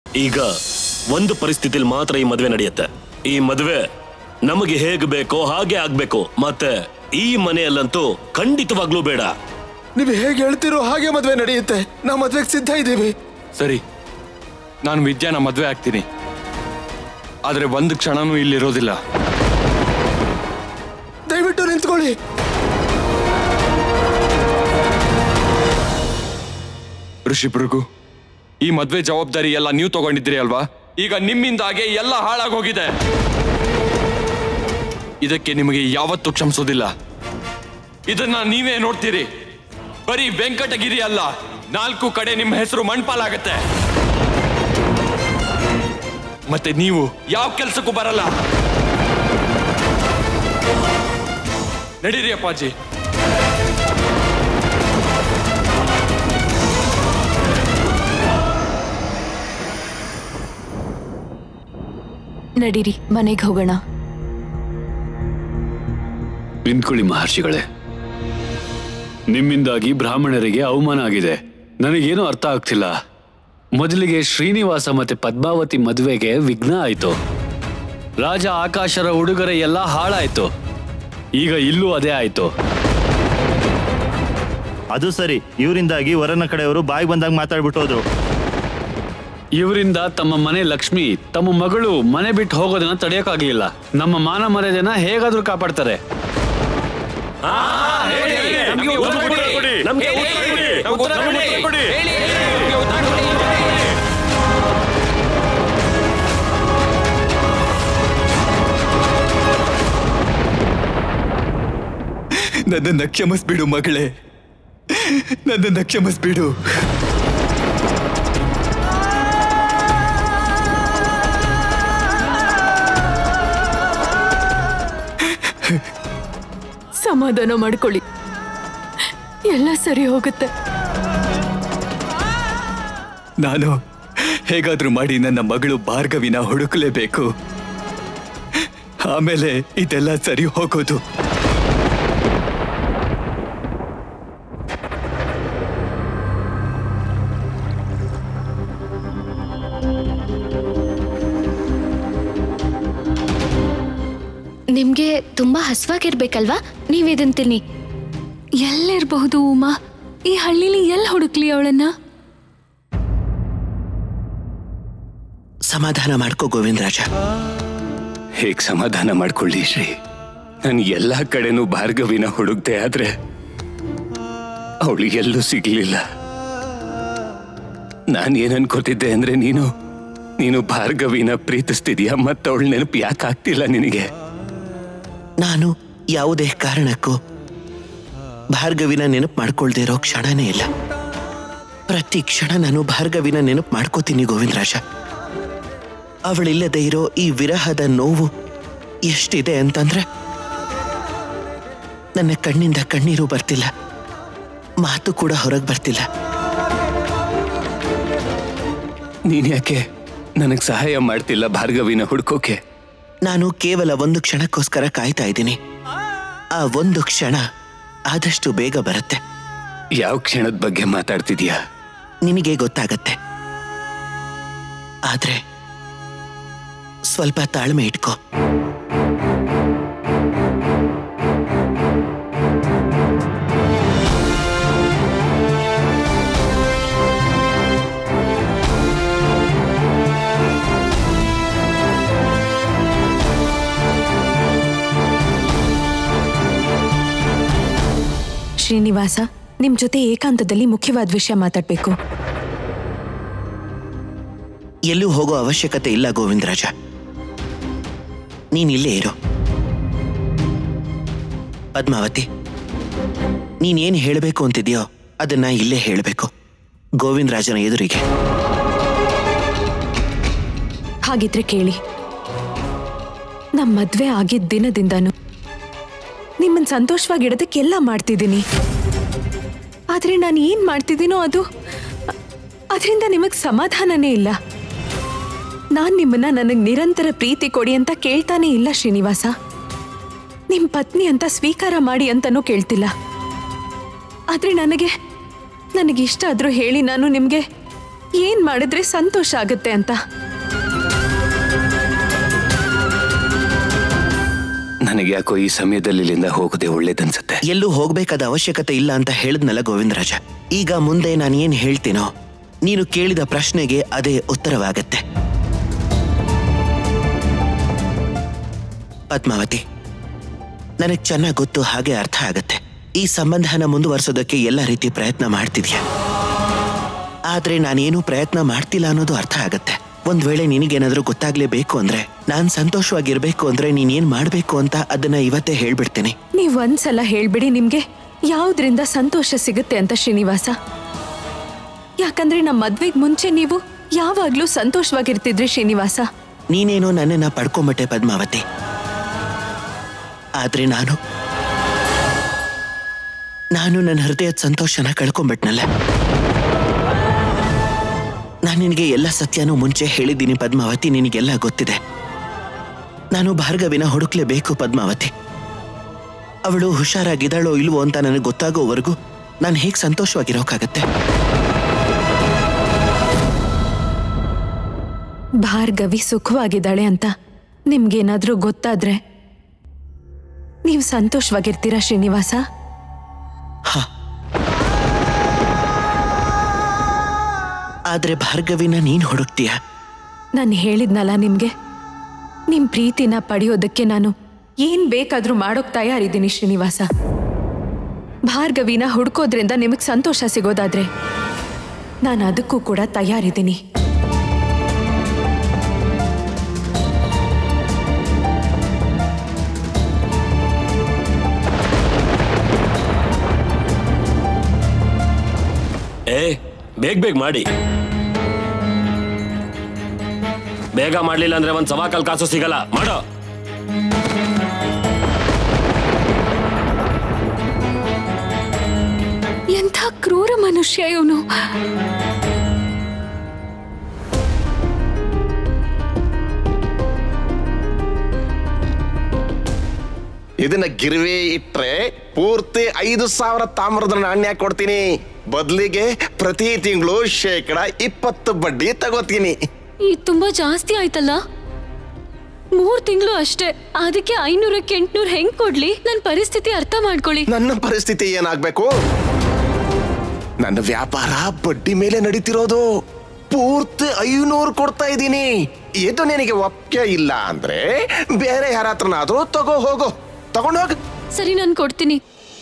ಈಗ ಒಂದು ಪರಿಸ್ಥಿತಿಲಿ ಮಾತ್ರ ಈ ಮದ್ವೆ ನಡೆಯುತ್ತೆ ಈ ಮದ್ವೆ ನಮಗೆ ಹೇಗ್ ಬೇಕೋ ಹಾಗೆ ಆಗ್ಬೇಕು ಮತ್ತೆ ಈ ಮನೆಯಲ್ಲಂತೂ ಖಂಡಿತವಾಗ್ಲೂ ಬೇಡ ನೀವು ಹೇಗೆ ಹೇಳ್ತಿರೋ ಹಾಗೆ ಮದ್ವೆ ನಡೆಯುತ್ತೆ ನಾವು ಮದ್ವೆಗೆ ಸಿದ್ಧ ಇದ್ದೀವಿ ಸರಿ ನಾನು ವಿದ್ಯಾನ ಮದುವೆ ಆಗ್ತೀನಿ ಆದ್ರೆ ಒಂದು ಕ್ಷಣನೂ ಇಲ್ಲಿರೋದಿಲ್ಲ ದಯವಿಟ್ಟು ನಿಂತ್ಕೊಳ್ಳಿ ಋಷಿಬ್ರಿಗೂ ಈ ಮದ್ವೆ ಜವಾಬ್ದಾರಿ ಎಲ್ಲ ನೀವು ತಗೊಂಡಿದ್ದೀರಿ ಅಲ್ವಾ ಈಗ ನಿಮ್ಮಿಂದಾಗೆ ಎಲ್ಲ ಹಾಳಾಗೋಗಿದೆ ಇದಕ್ಕೆ ನಿಮಗೆ ಯಾವತ್ತೂ ಕ್ಷಮಿಸೋದಿಲ್ಲ ಇದನ್ನ ನೀವೇ ನೋಡ್ತೀರಿ ಬರೀ ವೆಂಕಟಗಿರಿ ಅಲ್ಲ ನಾಲ್ಕು ಕಡೆ ನಿಮ್ಮ ಹೆಸರು ಮಣ್ಪಾಲಾಗತ್ತೆ ಮತ್ತೆ ನೀವು ಯಾವ ಕೆಲ್ಸಕ್ಕೂ ಬರಲ್ಲ ನಡೀರಿ ಅಪ್ಪಾಜಿ ನಡೀರಿ ಮನೆಗೆ ಹೋಗೋಣ ನಿಂತ್ಕೊಳ್ಳಿ ಮಹರ್ಷಿಗಳೇ ನಿಮ್ಮಿಂದಾಗಿ ಬ್ರಾಹ್ಮಣರಿಗೆ ಅವಮಾನ ಆಗಿದೆ ನನಗೇನು ಅರ್ಥ ಆಗ್ತಿಲ್ಲ ಮೊದಲಿಗೆ ಶ್ರೀನಿವಾಸ ಮತ್ತೆ ಪದ್ಮಾವತಿ ಮದುವೆಗೆ ವಿಘ್ನ ಆಯ್ತು ರಾಜ ಆಕಾಶರ ಉಡುಗೊರೆ ಎಲ್ಲ ಹಾಳಾಯ್ತು ಈಗ ಇಲ್ಲೂ ಅದೇ ಆಯ್ತು ಅದು ಸರಿ ಇವರಿಂದಾಗಿ ವರನ ಕಡೆಯವರು ಬಾಯಿ ಬಂದಾಗ ಮಾತಾಡ್ಬಿಟ್ಟು ಹೋದ್ರು ಇವರಿಂದ ತಮ್ಮ ಮನೆ ಲಕ್ಷ್ಮಿ ತಮ್ಮ ಮಗಳು ಮನೆ ಬಿಟ್ಟು ಹೋಗೋದನ್ನ ತಡೆಯೋಕ್ಕಾಗ್ಲಿಲ್ಲ ನಮ್ಮ ಮಾನ ಮರ್ಯಾದೆನ ಹೇಗಾದ್ರೂ ಕಾಪಾಡ್ತಾರೆ ನನ್ನನ್ನ ಕ್ಷಮಿಸ್ಬಿಡು ಮಗಳೇ ನನ್ನನ್ನ ಕ್ಷಮಿಸ್ಬಿಡು ಸಮಾಧಾನ ಮಾಡ್ಕೊಳ್ಳಿ ಎಲ್ಲ ಸರಿ ಹೋಗುತ್ತೆ ನಾನು ಹೇಗಾದ್ರೂ ಮಾಡಿ ನನ್ನ ಮಗಳು ಭಾರ್ಗವಿನ ಹುಡುಕಲೇಬೇಕು ಆಮೇಲೆ ಇದೆಲ್ಲ ಸರಿ ಹೋಗೋದು ನಿಮ್ಗೆ ತುಂಬಾ ಹಸ್ವಾಗಿರ್ಬೇಕಲ್ವಾ ನೀವ್ ಇದನ್ ತಿನ್ನಿ ಎಲ್ಲಿರಬಹುದು ಉಮಾ ಈ ಹಳ್ಳಿಲಿ ಎಲ್ಲಿ ಹುಡುಕ್ಲಿ ಅವಳನ್ನ ಸಮಾಧಾನ ಮಾಡ್ಕೋ ಗೋವಿಂದ ರಾಜ ಹೇಗ್ ಸಮಾಧಾನ ಮಾಡ್ಕೊಳ್ಳಿ ಶ್ರೀ ನಾನು ಎಲ್ಲಾ ಕಡೆನೂ ಭಾರ್ಗವಿನ ಹುಡುಕ್ದೆ ಆದ್ರೆ ಅವಳು ಎಲ್ಲೂ ಸಿಗ್ಲಿಲ್ಲ ನಾನು ಏನ್ ಅನ್ಕೋತಿದ್ದೆ ಅಂದ್ರೆ ನೀನು ನೀನು ಭಾರ್ಗವಿನ ಪ್ರೀತಿಸ್ತಿದ್ಯಾ ಮತ್ತವಳ ನೆನಪು ಯಾಕೆ ಆಗ್ತಿಲ್ಲ ನಿನಗೆ ನಾನು ಯಾವುದೇ ಕಾರಣಕ್ಕೂ ಭಾರ್ಗವಿನ ನೆನಪು ಮಾಡ್ಕೊಳ್ದೇ ಇರೋ ಕ್ಷಣನೇ ಇಲ್ಲ ಪ್ರತಿ ಕ್ಷಣ ನಾನು ಭಾರ್ಗವಿನ ನೆನಪು ಮಾಡ್ಕೋತೀನಿ ಗೋವಿಂದರಾಜ ಅವಳಿಲ್ಲದೆ ಇರೋ ಈ ವಿರಹದ ನೋವು ಎಷ್ಟಿದೆ ಅಂತಂದ್ರೆ ನನ್ನ ಕಣ್ಣಿಂದ ಕಣ್ಣೀರು ಬರ್ತಿಲ್ಲ ಮಾತು ಕೂಡ ಹೊರಗೆ ಬರ್ತಿಲ್ಲ ನೀನ್ ಯಾಕೆ ನನಗ್ ಸಹಾಯ ಮಾಡ್ತಿಲ್ಲ ಭಾರ್ಗವಿನ ಹುಡ್ಕೋಕೆ ನಾನು ಕೇವಲ ಒಂದು ಕ್ಷಣಕ್ಕೋಸ್ಕರ ಕಾಯ್ತಾ ಇದ್ದೀನಿ ಆ ಒಂದು ಕ್ಷಣ ಆದಷ್ಟು ಬೇಗ ಬರುತ್ತೆ ಯಾವ ಕ್ಷಣದ ಬಗ್ಗೆ ಮಾತಾಡ್ತಿದ್ಯಾ ನಿನಗೆ ಗೊತ್ತಾಗತ್ತೆ ಆದ್ರೆ ಸ್ವಲ್ಪ ತಾಳ್ಮೆ ಇಟ್ಕೋ ಶ್ರೀನಿವಾಸ ನಿಮ್ ಜೊತೆ ಏಕಾಂತದಲ್ಲಿ ಮುಖ್ಯವಾದ ವಿಷಯ ಮಾತಾಡ್ಬೇಕು ಎಲ್ಲೂ ಹೋಗೋ ಅವಶ್ಯಕತೆ ಇಲ್ಲ ಗೋವಿಂದರಾಜ ನೀನ್ ಇಲ್ಲೇ ಇರು ಪದ್ಮಾವತಿ ನೀನೇನ್ ಹೇಳಬೇಕು ಅಂತಿದ್ಯೋ ಅದನ್ನ ಇಲ್ಲೇ ಹೇಳಬೇಕು ಗೋವಿಂದರಾಜನ ಎದುರಿಗೆ ಹಾಗಿದ್ರೆ ಕೇಳಿ ನಮ್ ಮದ್ವೆ ಆಗಿದ್ದ ದಿನದಿಂದನೂ ನಿಮ್ಮನ್ ಸಂತೋಷವಾಗಿಡೋದಕ್ಕೆಲ್ಲ ಮಾಡ್ತಿದ್ದೀನಿ ಆದ್ರೆ ನಾನು ಏನ್ ಮಾಡ್ತಿದ್ದೀನೋ ಅದು ಅದರಿಂದ ನಿಮಗ್ ಸಮಾಧಾನನೇ ಇಲ್ಲ ನಾನ್ ನಿಮ್ಮನ್ನ ನನಗ್ ನಿರಂತರ ಪ್ರೀತಿ ಕೊಡಿ ಅಂತ ಕೇಳ್ತಾನೆ ಇಲ್ಲ ಶ್ರೀನಿವಾಸ ನಿಮ್ ಪತ್ನಿ ಅಂತ ಸ್ವೀಕಾರ ಮಾಡಿ ಅಂತನೂ ಕೇಳ್ತಿಲ್ಲ ಆದ್ರೆ ನನಗೆ ನನಗಿಷ್ಟ ಆದ್ರೂ ಹೇಳಿ ನಾನು ನಿಮ್ಗೆ ಏನ್ ಮಾಡಿದ್ರೆ ಸಂತೋಷ ಆಗುತ್ತೆ ಅಂತ ನನಗೆ ಯಾಕೋ ಈ ಸಮಯದಲ್ಲಿ ಇಲ್ಲಿಂದ ಹೋಗೋದೇ ಒಳ್ಳೇದನ್ಸುತ್ತೆ ಎಲ್ಲೂ ಹೋಗ್ಬೇಕಾದ ಅವಶ್ಯಕತೆ ಇಲ್ಲ ಅಂತ ಹೇಳಿದ್ನಲ್ಲ ಗೋವಿಂದರಾಜ ಈಗ ಮುಂದೆ ನಾನು ಏನ್ ಹೇಳ್ತೀನೋ ನೀನು ಕೇಳಿದ ಪ್ರಶ್ನೆಗೆ ಅದೇ ಉತ್ತರವಾಗತ್ತೆ ಪದ್ಮಾವತಿ ನನಗೆ ಚೆನ್ನಾಗಿ ಗೊತ್ತು ಹಾಗೆ ಅರ್ಥ ಆಗತ್ತೆ ಈ ಸಂಬಂಧನ ಮುಂದುವರ್ಸೋದಕ್ಕೆ ಎಲ್ಲ ರೀತಿ ಪ್ರಯತ್ನ ಮಾಡ್ತಿದ್ಯಾ ಆದ್ರೆ ನಾನೇನು ಪ್ರಯತ್ನ ಮಾಡ್ತಿಲ್ಲ ಅನ್ನೋದು ಅರ್ಥ ಆಗತ್ತೆ ಒಂದ್ ವೇಳೆ ನಿನಗೇನಾದ್ರೂ ಗೊತ್ತಾಗ್ಲೇಬೇಕು ಅಂದ್ರೆ ನಾನ್ ಸಂತೋಷವಾಗಿರ್ಬೇಕು ಅಂದ್ರೆ ನೀನೇನ್ ಮಾಡ್ಬೇಕು ಅಂತ ಅದನ್ನ ಇವತ್ತೇ ಹೇಳ್ಬಿಡ್ತೀನಿ ನೀವ್ ಒಂದ್ಸಲ ಹೇಳ್ಬಿಡಿ ನಿಮ್ಗೆ ಯಾವ್ದ್ರಿಂದ ಸಂತೋಷ ಸಿಗುತ್ತೆ ಅಂತ ಶ್ರೀನಿವಾಸ ಯಾಕಂದ್ರೆ ನಮ್ಮ ಮದ್ವೆಗ್ ಮುಂಚೆ ನೀವು ಯಾವಾಗ್ಲೂ ಸಂತೋಷವಾಗಿರ್ತಿದ್ರಿ ಶ್ರೀನಿವಾಸ ನೀನೇನೋ ನನ್ನನ್ನ ಪಡ್ಕೊಂಬಿಟ್ಟೆ ಪದ್ಮಾವತಿ ಆದ್ರೆ ನಾನು ನಾನು ನನ್ನ ಹೃದಯದ ಸಂತೋಷನ ಕಳ್ಕೊಂಬಿಟ್ನಲ್ಲ ನಾನು ನಿನಗೆ ಎಲ್ಲ ಸತ್ಯನೂ ಮುಂಚೆ ಹೇಳಿದ್ದೀನಿ ಪದ್ಮಾವತಿ ನಿನಗೆಲ್ಲ ಗೊತ್ತಿದೆ ನಾನು ಭಾರ್ಗವಿನ ಹುಡುಕ್ಲೇಬೇಕು ಪದ್ಮಾವತಿ ಅವಳು ಹುಷಾರಾಗಿದ್ದಾಳೋ ಇಲ್ವೋ ಅಂತ ನನಗೆ ಗೊತ್ತಾಗೋವರೆಗೂ ನಾನು ಹೇಗೆ ಸಂತೋಷವಾಗಿರೋಕ್ಕಾಗತ್ತೆ ಭಾರ್ಗವಿ ಸುಖವಾಗಿದ್ದಾಳೆ ಅಂತ ನಿಮ್ಗೇನಾದ್ರೂ ಗೊತ್ತಾದ್ರೆ ನೀವು ಸಂತೋಷವಾಗಿರ್ತೀರಾ ಶ್ರೀನಿವಾಸ ಆದ್ರೆ ಭಾರ್ಗವಿನ ನೀನ್ ಹುಡುಕ್ತೀಯ ನಾನು ಹೇಳಿದ್ನಲ್ಲ ನಿಮ್ಗೆ ನಿಮ್ ಪ್ರೀತಿನ ಪಡೆಯೋದಕ್ಕೆ ನಾನು ಏನ್ ಬೇಕಾದ್ರೂ ಮಾಡೋಕ್ ತಯಾರಿದ್ದೀನಿ ಶ್ರೀನಿವಾಸ ಭಾರ್ಗವಿನ ಹುಡ್ಕೋದ್ರಿಂದ ನಿಮಗ್ ಸಂತೋಷ ಸಿಗೋದಾದ್ರೆ ನಾನು ಅದಕ್ಕೂ ಕೂಡ ತಯಾರಿದ್ದೀನಿ ಏ ಬೇಗ ಬೇಗ ಮಾಡಿ ಬೇಗ ಮಾಡ್ಲಿಲ್ಲ ಅಂದ್ರೆ ಒಂದ್ ಸವಾ ಕಾಲ್ ಕಾಸು ಸಿಗಲ್ಲ ಮಾಡೋ ಎಂಥ ಕ್ರೂರ ಮನುಷ್ಯ ಇವನು ಇದನ್ನ ಗಿರ್ವಿ ಇಟ್ರೆ ಪೂರ್ತಿ ಐದು ಸಾವಿರ ತಾಮ್ರದ ನಾಣ್ಯ ಕೊಡ್ತೀನಿ ಬದ್ಲಿಗೆ ಪ್ರತಿ ತಿಂಗಳು ಶೇಕಡ ಇಪ್ಪತ್ತು ಬಡ್ಡಿ ತಗೋತೀನಿ ಈ ತುಂಬಾ ಜಾಸ್ತಿ ಆಯ್ತಲ್ಲ ಮೂರ್ ತಿಂಗಳು ಅಷ್ಟೇ ಅದಕ್ಕೆ ಐನೂರಕ್ಕೆ ಎಂಟ್ನೂರ್ ಹೆಂಗ್ ಕೊಡ್ಲಿ ನನ್ ಪರಿಸ್ಥಿತಿ ಅರ್ಥ ಮಾಡ್ಕೊಳ್ಳಿ ನನ್ನ ಪರಿಸ್ಥಿತಿ ಏನಾಗ್ಬೇಕು ನನ್ನ ವ್ಯಾಪಾರ ಬಡ್ಡಿ ಮೇಲೆ ನಡೀತಿರೋದು ಪೂರ್ತಿ ಐನೂರು ಕೊಡ್ತಾ ಇದ್ದೀನಿ ಇದು ನಿನಗೆ ಒಪ್ಪಿಗೆ ಇಲ್ಲ ಅಂದ್ರೆ ಬೇರೆ ಯಾರ ಹತ್ರನಾದ್ರೂ ತಗೋ ಹೋಗು ತಗೊಂಡು ಹೋಗು ಸರಿ ನಾನು ಕೊಡ್ತೀನಿ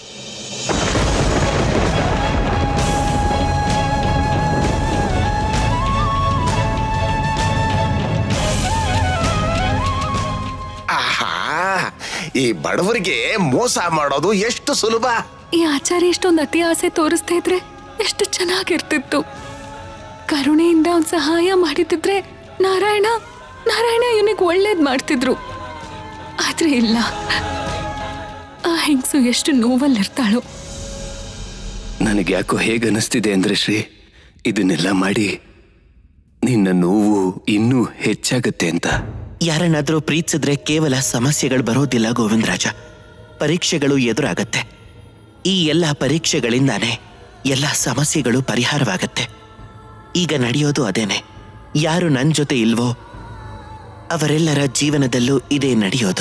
ಆಹಾ ಈ ಬಡವರಿಗೆ ಮೋಸ ಮಾಡೋದು ಎಷ್ಟು ಸುಲಭ ಈ ಆಚಾರ್ಯ ಇಷ್ಟೊಂದು ಅತಿ ಆಸೆ ತೋರಿಸ್ತಾ ಇದ್ರೆ ಎಷ್ಟು ಚೆನ್ನಾಗಿರ್ತಿತ್ತು ಕರುಣೆಯಿಂದ ಅವ್ನ್ ಸಹಾಯ ಮಾಡಿದ್ರೆ ನಾರಾಯಣ ನಾರಾಯಣ ಇವನಿಗೆ ಒಳ್ಳೇದ್ ಮಾಡ್ತಿದ್ರು ಆದ್ರೆ ಇಲ್ಲ ಆ ಹೆಂಗಸು ಎಷ್ಟು ನೋವಲ್ಲಿರ್ತಾಳೋ ನನಗೆ ಯಾಕೋ ಹೇಗೆ ಅನಿಸ್ತಿದೆ ಅಂದ್ರೆ ಶ್ರೀ ಇದನ್ನೆಲ್ಲ ಮಾಡಿ ನಿನ್ನ ನೋವು ಇನ್ನೂ ಹೆಚ್ಚಾಗತ್ತೆ ಅಂತ ಯಾರನ್ನಾದ್ರೂ ಪ್ರೀತಿಸಿದ್ರೆ ಕೇವಲ ಸಮಸ್ಯೆಗಳು ಬರೋದಿಲ್ಲ ಗೋವಿಂದರಾಜ ಪರೀಕ್ಷೆಗಳು ಎದುರಾಗತ್ತೆ ಈ ಎಲ್ಲ ಪರೀಕ್ಷೆಗಳಿಂದಾನೇ ಎಲ್ಲ ಸಮಸ್ಯೆಗಳು ಪರಿಹಾರವಾಗತ್ತೆ ಈಗ ನಡೆಯೋದು ಅದೇನೆ ಯಾರು ನನ್ನ ಜೊತೆ ಇಲ್ವೋ ಅವರೆಲ್ಲರ ಜೀವನದಲ್ಲೂ ಇದೇ ನಡೆಯೋದು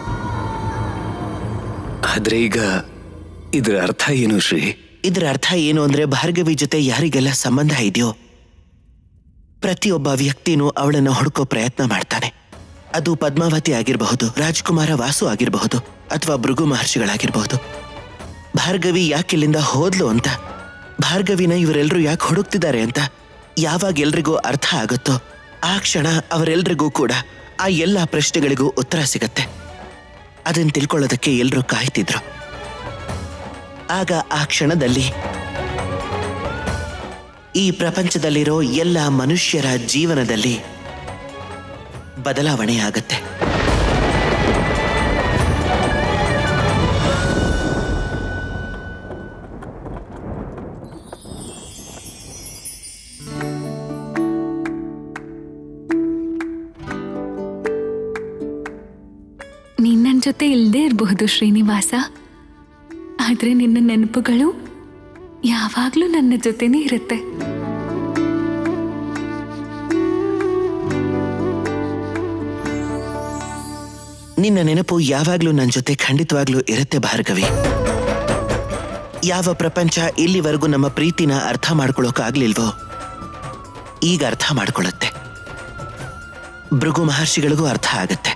ಆದ್ರೆ ಈಗ ಇದರ ಅರ್ಥ ಏನು ಶ್ರೀ ಇದರ ಅರ್ಥ ಏನು ಅಂದ್ರೆ ಭಾರ್ಗವಿ ಜೊತೆ ಯಾರಿಗೆಲ್ಲ ಸಂಬಂಧ ಇದೆಯೋ ಪ್ರತಿಯೊಬ್ಬ ವ್ಯಕ್ತಿನೂ ಅವಳನ್ನು ಹುಡುಕೋ ಪ್ರಯತ್ನ ಮಾಡ್ತಾನೆ ಅದು ಪದ್ಮಾವತಿ ಆಗಿರಬಹುದು ರಾಜ್ಕುಮಾರ ವಾಸು ಆಗಿರಬಹುದು ಅಥವಾ ಭೃಗು ಮಹರ್ಷಿಗಳಾಗಿರಬಹುದು ಭಾರ್ಗವಿ ಯಾಕಿಲ್ಲಿಂದ ಹೋದ್ಲು ಅಂತ ಭಾರ್ಗವಿನ ಇವರೆಲ್ಲರೂ ಯಾಕೆ ಹುಡುಕ್ತಿದ್ದಾರೆ ಅಂತ ಯಾವಾಗ ಎಲ್ರಿಗೂ ಅರ್ಥ ಆಗುತ್ತೋ ಆ ಕ್ಷಣ ಅವರೆಲ್ರಿಗೂ ಕೂಡ ಆ ಎಲ್ಲ ಪ್ರಶ್ನೆಗಳಿಗೂ ಉತ್ತರ ಸಿಗತ್ತೆ ಅದನ್ನ ತಿಳ್ಕೊಳ್ಳೋದಕ್ಕೆ ಎಲ್ರೂ ಕಾಯ್ತಿದ್ರು ಆಗ ಆ ಕ್ಷಣದಲ್ಲಿ ಈ ಪ್ರಪಂಚದಲ್ಲಿರೋ ಎಲ್ಲ ಮನುಷ್ಯರ ಜೀವನದಲ್ಲಿ ಬದಲಾವಣೆ ಆಗತ್ತೆ ನೀನ್ ನನ್ ಜೊತೆ ಇಲ್ಲದೆ ಇರಬಹುದು ಶ್ರೀನಿವಾಸ ಆದ್ರೆ ನಿನ್ನ ನೆನಪುಗಳು ಯಾವಾಗ್ಲೂ ನನ್ನ ಜೊತೆನೇ ಇರುತ್ತೆ ನಿನ್ನ ನೆನಪು ಯಾವಾಗ್ಲೂ ನನ್ನ ಜೊತೆ ಖಂಡಿತವಾಗ್ಲೂ ಇರುತ್ತೆ ಭಾರ್ಗವಿ ಯಾವ ಪ್ರಪಂಚ ಇಲ್ಲಿವರೆಗೂ ನಮ್ಮ ಪ್ರೀತಿನ ಅರ್ಥ ಮಾಡ್ಕೊಳ್ಳೋಕಾಗ್ಲಿಲ್ವೋ ಈಗ ಅರ್ಥ ಮಾಡ್ಕೊಳ್ಳುತ್ತೆ ಭೃಗು ಮಹರ್ಷಿಗಳಿಗೂ ಅರ್ಥ ಆಗತ್ತೆ